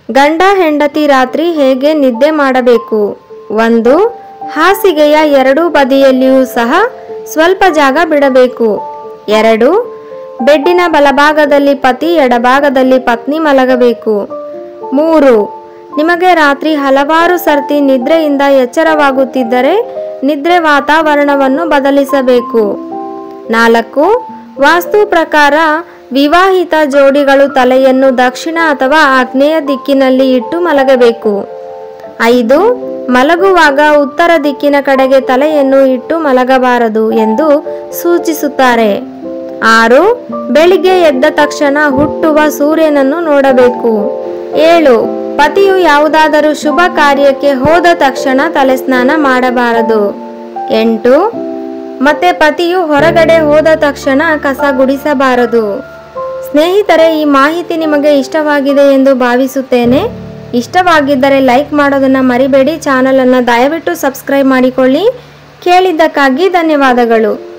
ಗಂಡ ಹೆಂಡತಿ ರಾತ್ರಿ ಹೇಗೆ ನಿದ್ದೆ ಮಾಡಬೇಕು ಒಂದು ಹಾಸಿಗೆಯ ಎರಡೂ ಬದಿಯಲ್ಲಿಯೂ ಸಹ ಸ್ವಲ್ಪ ಜಾಗ ಬಿಡಬೇಕು ಎರಡು ಬೆಡ್ಡಿನ ಬಲಭಾಗದಲ್ಲಿ ಪತಿ ಎಡಭಾಗದಲ್ಲಿ ಪತ್ನಿ ಮಲಗಬೇಕು ಮೂರು ನಿಮಗೆ ರಾತ್ರಿ ಹಲವಾರು ಸರ್ತಿ ನಿದ್ರೆಯಿಂದ ಎಚ್ಚರವಾಗುತ್ತಿದ್ದರೆ ನಿದ್ರೆ ವಾತಾವರಣವನ್ನು ಬದಲಿಸಬೇಕು ನಾಲ್ಕು ವಾಸ್ತು ಪ್ರಕಾರ ವಿವಾಹಿತ ಜೋಡಿಗಳು ತಲೆಯನ್ನು ದಕ್ಷಿಣ ಅಥವಾ ಆಗ್ನೇಯ ದಿಕ್ಕಿನಲ್ಲಿ ಇಟ್ಟು ಮಲಗಬೇಕು ಐದು ಮಲಗುವಾಗ ಉತ್ತರ ದಿಕ್ಕಿನ ಕಡೆಗೆ ತಲೆಯನ್ನು ಇಟ್ಟು ಮಲಗಬಾರದು ಎಂದು ಸೂಚಿಸುತ್ತಾರೆ ಆರು ಬೆಳಿಗ್ಗೆ ಎದ್ದ ತಕ್ಷಣ ಹುಟ್ಟುವ ಸೂರ್ಯನನ್ನು ನೋಡಬೇಕು ಏಳು ಪತಿಯು ಯಾವುದಾದರೂ ಶುಭ ಕಾರ್ಯಕ್ಕೆ ಹೋದ ತಕ್ಷಣ ತಲೆಸ್ನಾನ ಮಾಡಬಾರದು ಎಂಟು ಮತ್ತೆ ಪತಿಯು ಹೊರಗಡೆ ಹೋದ ತಕ್ಷಣ ಕಸ ಗುಡಿಸಬಾರದು ಸ್ನೇಹಿತರೆ ಈ ಮಾಹಿತಿ ನಿಮಗೆ ಇಷ್ಟವಾಗಿದೆ ಎಂದು ಭಾವಿಸುತ್ತೇನೆ ಇಷ್ಟವಾಗಿದ್ದರೆ ಲೈಕ್ ಮಾಡೋದನ್ನು ಮರಿಬೇಡಿ ಚಾನಲನ್ನು ದಯವಿಟ್ಟು ಸಬ್ಸ್ಕ್ರೈಬ್ ಮಾಡಿಕೊಳ್ಳಿ ಕೇಳಿದ್ದಕ್ಕಾಗಿ ಧನ್ಯವಾದಗಳು